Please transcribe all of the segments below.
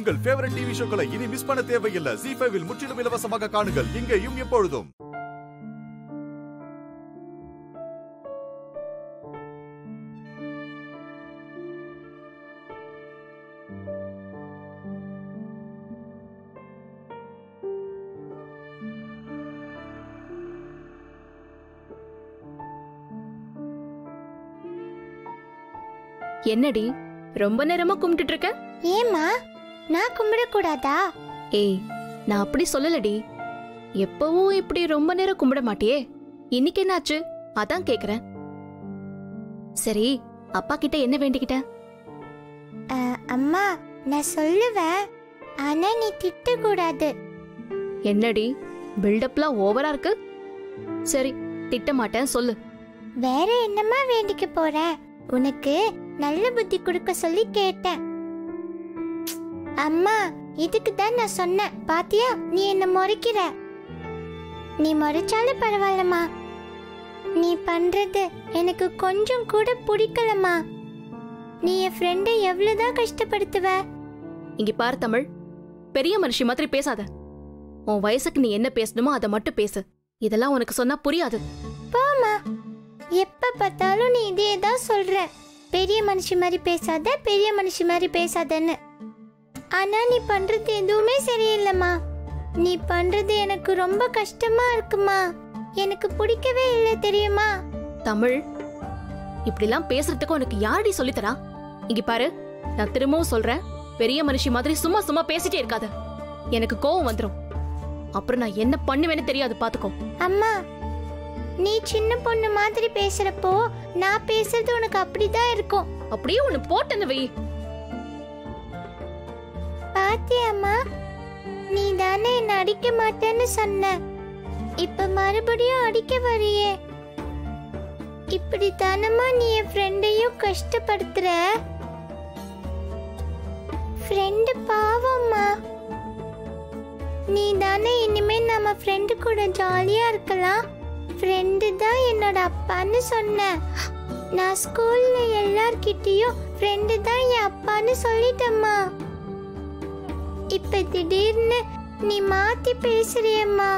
உங்கள் favourite TV ஷோக்களை இனி miss பண்ண தேவையில்லை ஜி ஃபைவில் முற்றிலும் இலவசமாக காணுங்கள் இங்கேயும் எப்பொழுதும் என்னடி ரொம்ப நேரமா கும்பிட்டுட்டு இருக்க ஏம்மா நான் கும்பிடக்கூடாதா ஏய் நான் அப்படி சொல்லலடி எப்பவும் இப்படி ரொம்ப நேரம் கும்பிட மாட்டியே இன்னைக்கு என்னாச்சு அதான் கேக்குறேன் சரி அப்பா கிட்ட என்ன வேண்டிக்கிட்ட அஹ், அம்மா நான் சொல்லுவேன் ஆனா நீ திட்டக்கூடாது என்னடி பில்டப்லாம் ஓவரா இருக்கு சரி திட்ட மாட்டேன் சொல்லு வேற என்னம்மா வேண்டிக்க போற உனக்கு நல்ல புத்தி கொடுக்க சொல்லி கேட்டேன் அம்மா இதுக்கு தான் நான் சொன்னேன் பாத்தியா நீ என்ன முறைக்கிற நீ முறைச்சாலும் பரவாயில்லம்மா நீ பண்றது எனக்கு கொஞ்சம் கூட பிடிக்கலம்மா நீ என் ஃப்ரெண்டை எவ்வளவுதான் கஷ்டப்படுத்துவ இங்க பாரு தமிழ் பெரிய மனுஷி மாதிரி பேசாத உன் வயசுக்கு நீ என்ன பேசணுமோ அதை மட்டும் பேசு இதெல்லாம் உனக்கு சொன்னா புரியாது போமா எப்ப பார்த்தாலும் நீ இதே தான் சொல்ற பெரிய மனுஷி மாதிரி பேசாத பெரிய மனுஷி மாதிரி பேசாதன்னு ஆனா நீ பண்றது எதுவுமே சரியில்லைம்மா நீ பண்றது எனக்கு ரொம்ப கஷ்டமா இருக்குமா எனக்கு பிடிக்கவே இல்லை தெரியுமா தமிழ் இப்படிலாம் பேசுறதுக்கு உனக்கு யாரடி சொல்லித்தரா இங்க பாரு நான் திரும்பவும் சொல்றேன் பெரிய மனுஷி மாதிரி சும்மா சும்மா பேசிட்டே இருக்காத எனக்கு கோவம் வந்துரும் அப்புறம் நான் என்ன பண்ணுவேன்னு தெரியாது பாத்துக்கோ அம்மா நீ சின்ன பொண்ணு மாதிரி பேசுறப்போ நான் பேசுறது உனக்கு அப்படிதான் இருக்கும் அப்படியே உன்னை போட்டேன்னு வை பாத்தியாம்மா நீ தானே என்ன அடிக்க மாட்டேன்னு சொன்ன இப்ப மறுபடியும் அடிக்க வரியே இப்படி தானம்மா நீ என் ஃப்ரெண்டையும் கஷ்டப்படுத்துற ஃப்ரெண்டு பாவம்மா நீ தானே இனிமே நம்ம ஃப்ரெண்டு கூட ஜாலியா இருக்கலாம் ஃப்ரெண்டு தான் என்னோட அப்பான்னு சொன்ன நான் ஸ்கூல்ல எல்லார்கிட்டயும் ஃப்ரெண்டு தான் என் அப்பான்னு சொல்லிட்டேம்மா இப்ப திடீர்னு நீ மாத்தி பேசுறியம்மா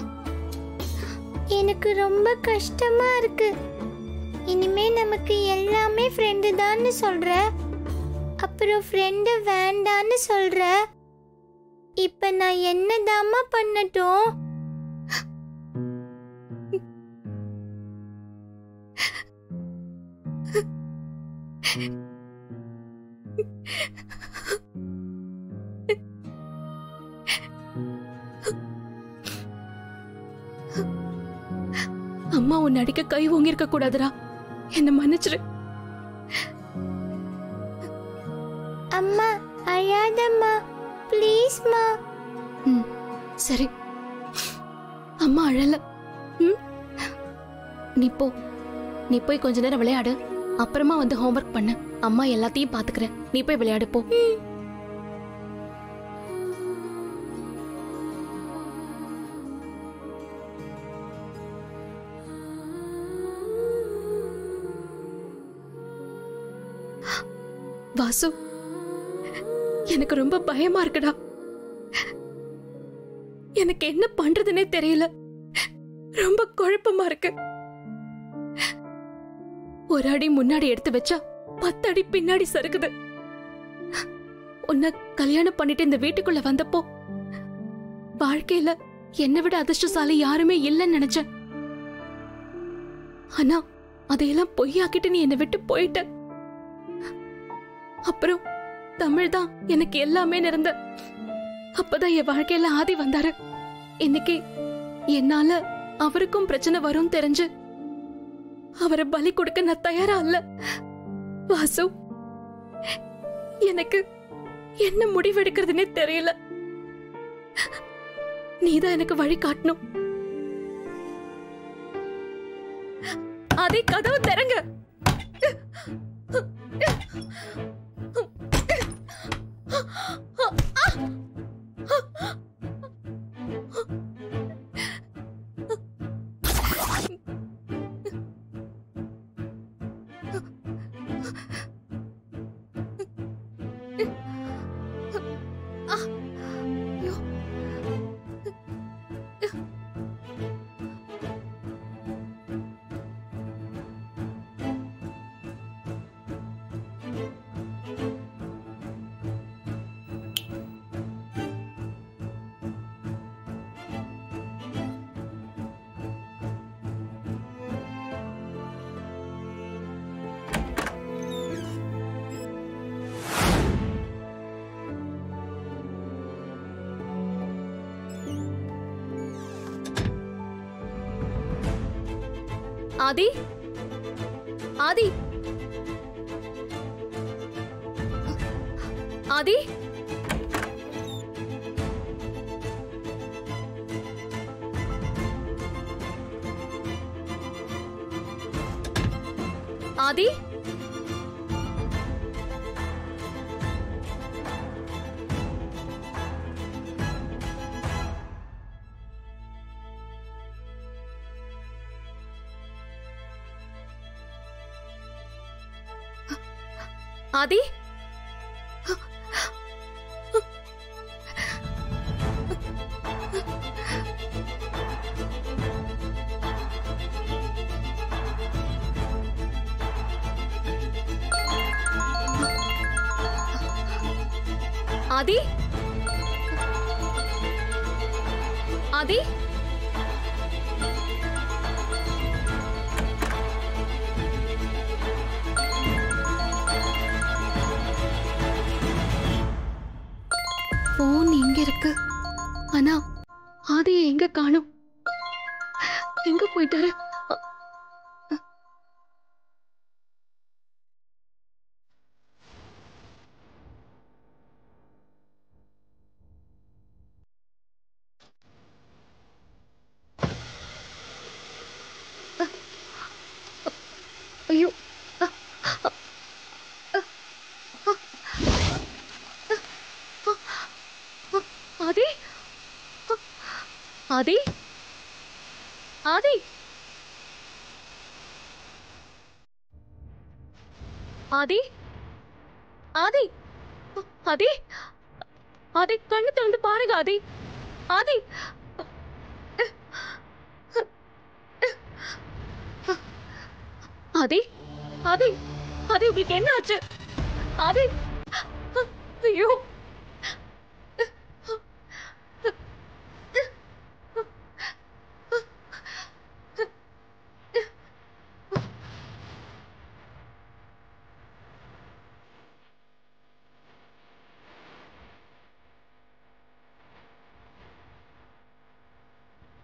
எனக்கு ரொம்ப கஷ்டமா இருக்கு இனிமே நமக்கு எல்லாமே ஃப்ரெண்டு தான்னு சொல்ற அப்புறம் ஃப்ரெண்டு வேண்டான்னு சொல்ற இப்ப நான் என்னதாம்மா பண்ணட்டும் அம்மா உன்னை அடிக்க கை ஓங்கி இருக்க கூடாதுடா என்ன மன்னிச்சிரு அம்மா அழாதம்மா ப்ளீஸ்மா ம் சரி அம்மா அழல ம் நீ போ நீ போய் கொஞ்ச நேரம் விளையாடு அப்புறமா வந்து ஹோம்ஒர்க் பண்ணு அம்மா எல்லாத்தையும் பாத்துக்கிறேன் நீ போய் விளையாடு போ வாசு எனக்கு ரொம்ப பயமா இருக்குடா எனக்கு என்ன பண்றதுனே தெரியல ரொம்ப குழப்பமா இருக்கு ஒரு அடி முன்னாடி எடுத்து வச்சா பத்து அடி பின்னாடி சறுக்குது உன்னை கல்யாணம் பண்ணிட்டு இந்த வீட்டுக்குள்ள வந்தப்போ வாழ்க்கையில என்னை விட அதிர்ஷ்டசாலி யாருமே இல்லைன்னு நினைச்சேன் ஆனா அதையெல்லாம் பொய்யாக்கிட்டு நீ என்னை விட்டு போயிட்ட அப்புறம் தமிழ் தான் எனக்கு எல்லாமே நிறந்த அப்பதான் என் வாழ்க்கையில ஆதி வந்தாரு இன்னைக்கு என்னால அவருக்கும் பிரச்சனை வரும் தெரிஞ்சு அவரை பலி கொடுக்க நான் தயாரா இல்ல வாசு எனக்கு என்ன முடிவெடுக்கிறதுனே தெரியல நீதான் எனக்கு வழி காட்டணும் அதே கதவு திறங்க ஐயோ. ஆதி ஆதி ஆதி ஆதி ஆதி ஆதி ஆதி போன் இங்க இருக்கு ஆனா ஆதியை எங்க காணும் எங்க போயிட்டாரு ஐயோ ஆதி ஆதி ஆதி ஆதி ஆதி ஆதி ஆதி கண்ணு திறந்து பாருங்க ஆதி ஆதி ஆதி ஆதி ஆதி உங்களுக்கு என்ன ஆச்சு ஆதி ஐயோ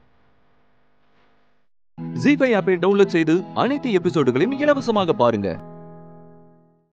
ஜி ஃபைவ் ஆப்பை டவுன்லோட் செய்து அனைத்து எபிசோடுகளையும் இலவசமாக பாருங்க